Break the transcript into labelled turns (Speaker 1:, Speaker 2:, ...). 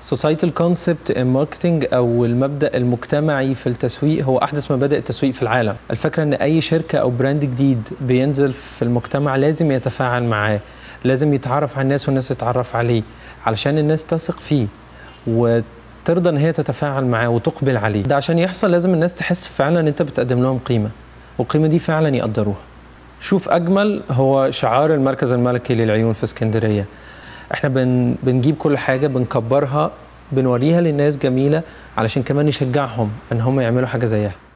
Speaker 1: سوسايتال كونسبت ماركتنج او المبدا المجتمعي في التسويق هو احدث مبادئ التسويق في العالم الفكره ان اي شركه او براند جديد بينزل في المجتمع لازم يتفاعل معاه لازم يتعرف على الناس والناس تتعرف عليه علشان الناس تثق فيه وترضى ان هي تتفاعل معاه وتقبل عليه ده عشان يحصل لازم الناس تحس فعلا ان انت بتقدم لهم قيمه والقيمه دي فعلا يقدروها شوف اجمل هو شعار المركز الملكي للعيون في اسكندريه احنا بن بنجيب كل حاجه بنكبرها بنوريها للناس جميله علشان كمان نشجعهم ان هم يعملوا حاجه زيها